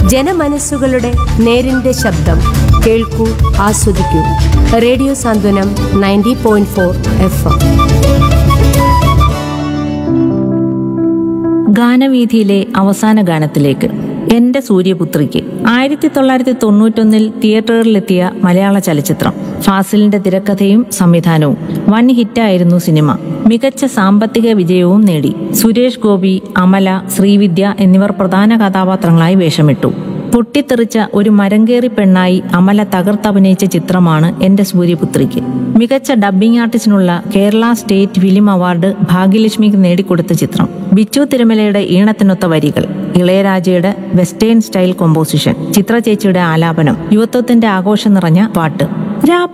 ജനമനസ്സുകളുടെ നേരിന്റെ ശബ്ദം കേൾക്കൂ ആസ്വദിക്കൂ radio Santhwanam ninety point four F M ഗാനവീഥിയിലെ അവസാന ഗാനത്തിലേക്ക് എന്റെ സൂര്യപുത്രിക്ക് ആയിരത്തി തൊള്ളായിരത്തി തൊണ്ണൂറ്റൊന്നിൽ തിയേറ്ററുകളിലെത്തിയ മലയാള ചലച്ചിത്രം ഫാസിലിന്റെ തിരക്കഥയും സംവിധാനവും വൻ ഹിറ്റായിരുന്നു സിനിമ മികച്ച സാമ്പത്തിക വിജയവും നേടി സുരേഷ് ഗോപി അമല ശ്രീവിദ്യ എന്നിവർ പ്രധാന കഥാപാത്രങ്ങളായി വേഷമിട്ടു പൊട്ടിത്തെറിച്ച ഒരു മരങ്കേറി പെണ്ണായി അമല തകർത്തഭിനയിച്ച ചിത്രമാണ് എന്റെ സൂര്യപുത്രിക്ക് മികച്ച ഡബ്ബിംഗ് ആർട്ടിസ്റ്റിനുള്ള കേരള സ്റ്റേറ്റ് ഫിലിം അവാർഡ് ഭാഗ്യലക്ഷ്മിക്ക് നേടിക്കൊടുത്ത ചിത്രം ബിച്ചു തിരുമലയുടെ ഈണത്തിനൊത്ത വരികൾ ഇളയരാജയുടെ വെസ്റ്റേൺ സ്റ്റൈൽ കോമ്പോസിഷൻ ചിത്ര ചേച്ചിയുടെ ആലാപനം യുവത്വത്തിന്റെ ആഘോഷം നിറഞ്ഞ പാട്ട് രാ